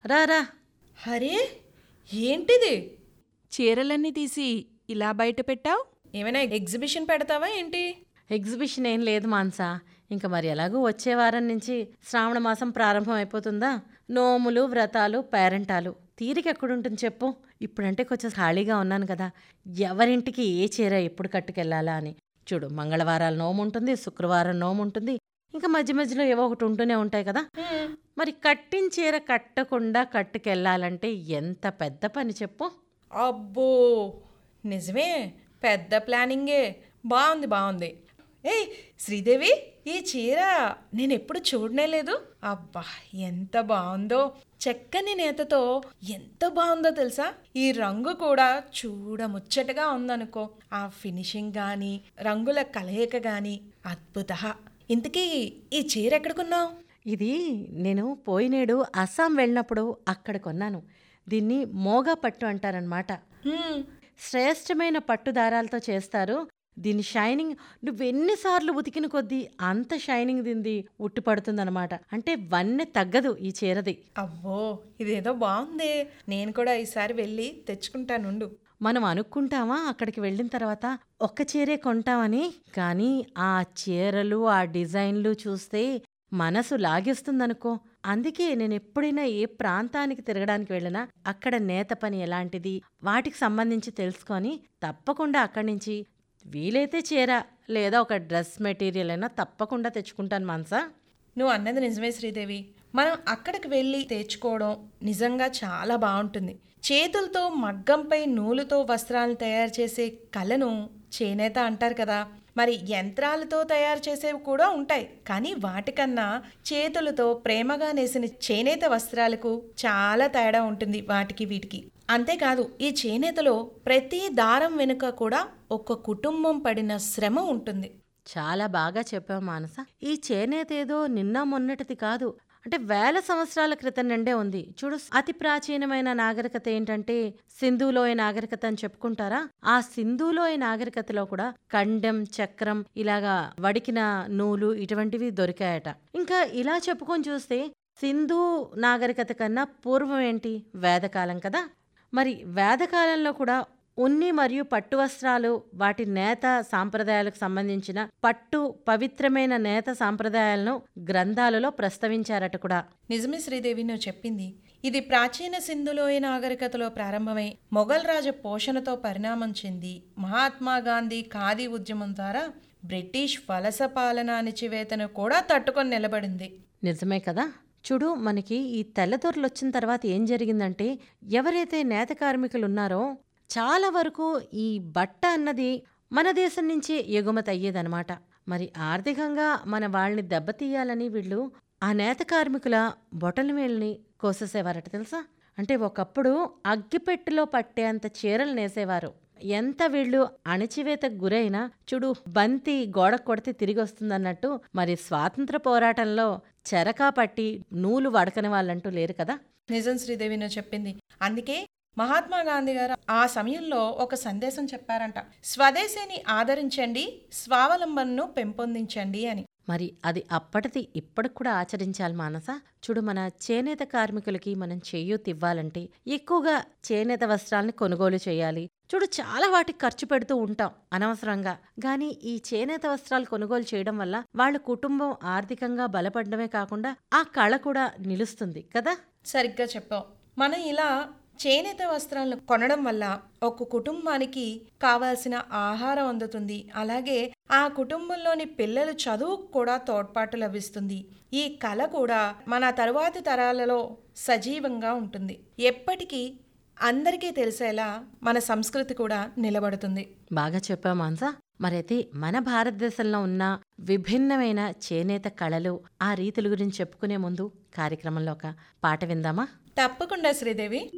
రారా అరే ఏంటిది చీరలన్నీ తీసి ఇలా బయట పెట్టావు ఏమైనా ఎగ్జిబిషన్ పెడతావా ఏంటి ఎగ్జిబిషన్ ఏం లేదు మాన్సా ఇంకా మరి ఎలాగూ వచ్చే వారం నుంచి శ్రావణ మాసం ప్రారంభం అయిపోతుందా నోములు వ్రతాలు పేరెంటాలు తీరిక ఎక్కడుంటుంది చెప్పు ఇప్పుడంటే కొంచెం ఖాళీగా ఉన్నాను కదా ఎవరింటికి ఏ చీర ఎప్పుడు కట్టుకెళ్ళాలా అని చూడు మంగళవారాలు నోము ఉంటుంది శుక్రవారం నోము ఉంటుంది ఇంకా మధ్య మధ్యలో ఏవో ఒకటి ఉంటూనే ఉంటాయి కదా మరి కట్టిన చీర కట్టకుండా కట్టుకెళ్ళాలంటే ఎంత పెద్ద పని చెప్పు అబ్బో నిజమే పెద్ద ప్లానింగే బాగుంది బాగుంది ఏయ్ శ్రీదేవి ఈ చీర నేను ఎప్పుడు చూడనే లేదు అబ్బా ఎంత బాగుందో చక్కని నేతతో ఎంత బాగుందో తెలుసా ఈ రంగు కూడా చూడముచ్చటగా ఉందనుకో ఆ ఫినిషింగ్ కానీ రంగుల కలయిక కానీ అద్భుత ఇంతకీ ఈ చీర ఎక్కడ కొన్నావు ఇది నేను పోయినేడు అస్సాం వెళ్ళినప్పుడు అక్కడ కొన్నాను దీన్ని మోగా పట్టు అంటారనమాట హ్మ్, శ్రేష్టమైన పట్టు దారాలతో చేస్తారు దీని షైనింగ్ నువ్వెన్నిసార్లు ఉతికిన కొద్దీ అంత షైనింగ్ దీనిది ఉట్టి పడుతుందన్నమాట అంటే వన్నె తగ్గదు ఈ చీరది అబ్బో ఇదేదో బాగుంది నేను కూడా ఈసారి వెళ్ళి తెచ్చుకుంటానుండు మనం అనుకుంటామా అక్కడికి వెళ్ళిన తర్వాత ఒక్క చీరే కొంటామని కానీ ఆ చీరలు ఆ డిజైన్లు చూస్తే మనసు లాగేస్తుందనుకో అందుకే నేను ఎప్పుడైనా ఏ ప్రాంతానికి తిరగడానికి వెళ్ళినా అక్కడ నేత పని ఎలాంటిది వాటికి సంబంధించి తెలుసుకొని తప్పకుండా అక్కడి నుంచి వీలైతే చీర లేదా ఒక డ్రెస్ మెటీరియల్ అయినా తప్పకుండా తెచ్చుకుంటాను మాన్సా నువ్వు అన్నది నిజమే శ్రీదేవి మనం అక్కడికి వెళ్ళి తెచ్చుకోవడం నిజంగా చాలా బాగుంటుంది చేతులతో మగ్గంపై నూలుతో వస్త్రాలను తయారు చేసే కళను చేనేత అంటారు కదా మరి యంత్రాలతో తయారు చేసేవి కూడా ఉంటాయి కానీ వాటికన్నా చేతులతో ప్రేమగా నేసిన చేనేత వస్త్రాలకు చాలా తేడా ఉంటుంది వాటికి వీటికి అంతేకాదు ఈ చేనేతలో ప్రతి దారం వెనుక కూడా ఒక కుటుంబం పడిన శ్రమ ఉంటుంది చాలా బాగా చెప్పావు మానస ఈ చేనేత ఏదో నిన్న మొన్నటిది కాదు అంటే వేల సంవత్సరాల క్రితం నుండే ఉంది చూడు అతి ప్రాచీనమైన నాగరికత ఏంటంటే సింధులోయ నాగరికత అని చెప్పుకుంటారా ఆ సింధులోయ నాగరికతలో కూడా కండెం చక్రం ఇలాగా వడికిన నూలు ఇటువంటివి దొరికాయట ఇంకా ఇలా చెప్పుకొని చూస్తే సింధు నాగరికత కన్నా పూర్వం ఏంటి వేదకాలం కదా మరి వేదకాలంలో కూడా ఉన్ని మరియు పట్టు వస్త్రాలు వాటి నేత సాంప్రదాయాలకు సంబంధించిన పట్టు పవిత్రమైన నేత సాంప్రదాయాలను గ్రంథాలలో ప్రస్తావించారట కూడా నిజమే శ్రీదేవి నువ్వు చెప్పింది ఇది ప్రాచీన సింధులోయ నాగరికతలో ప్రారంభమై మొఘల్ రాజు పోషణతో పరిణామం చెంది మహాత్మా గాంధీ ఖాదీ ఉద్యమం ద్వారా బ్రిటిష్ వలస పాలన అణిచివేతను కూడా తట్టుకొని నిలబడింది నిజమే కదా చూడు మనకి ఈ తెల్లదొరలు వచ్చిన తర్వాత ఏం జరిగిందంటే ఎవరైతే నేత కార్మికులు ఉన్నారో చాలా వరకు ఈ బట్ట అన్నది మన దేశం నుంచి ఎగుమతి అయ్యేదనమాట మరి ఆర్థికంగా మన వాళ్ళని దెబ్బతీయాలని వీళ్ళు ఆ నేత కార్మికుల బొటల వేళ్ళని కోసేసేవారట తెలుసా అంటే ఒకప్పుడు అగ్గిపెట్టెలో పట్టేంత చీరలు నేసేవారు ఎంత వీళ్ళు అణచివేతకు గురైనా చూడు బంతి గోడ కొడితే తిరిగి వస్తుందన్నట్టు మరి స్వాతంత్ర పోరాటంలో చెరకా పట్టి నూలు వడకని వాళ్ళంటూ లేరు కదా నిజం శ్రీదేవి నువ్వు చెప్పింది అందుకే మహాత్మా గాంధీ గారు ఆ సమయంలో ఒక సందేశం చెప్పారంట స్వదేశీని ఆదరించండి స్వావలంబనను పెంపొందించండి అని మరి అది అప్పటిది ఇప్పటికి కూడా ఆచరించాలి మానస చూడు మన చేనేత కార్మికులకి మనం చేయూత ఇవ్వాలంటే ఎక్కువగా చేనేత వస్త్రాలని కొనుగోలు చేయాలి చూడు చాలా వాటికి ఖర్చు పెడుతూ ఉంటాం అనవసరంగా కానీ ఈ చేనేత వస్త్రాలు కొనుగోలు చేయడం వల్ల వాళ్ళ కుటుంబం ఆర్థికంగా బలపడడమే కాకుండా ఆ కళ కూడా నిలుస్తుంది కదా సరిగ్గా చెప్పావు మనం ఇలా చేనేత వస్త్రాలను కొనడం వల్ల ఒక కుటుంబానికి కావాల్సిన ఆహారం అందుతుంది అలాగే ఆ కుటుంబంలోని పిల్లల చదువుకు కూడా తోడ్పాటు లభిస్తుంది ఈ కళ కూడా మన తరువాతి తరాలలో సజీవంగా ఉంటుంది ఎప్పటికీ అందరికీ తెలిసేలా మన సంస్కృతి కూడా నిలబడుతుంది బాగా చెప్పావు మాన్సా మరైతే మన భారతదేశంలో ఉన్న విభిన్నమైన చేనేత కళలు ఆ రీతుల గురించి చెప్పుకునే ముందు కార్యక్రమంలో ఒక పాట విందామా తప్పకుండా శ్రీదేవి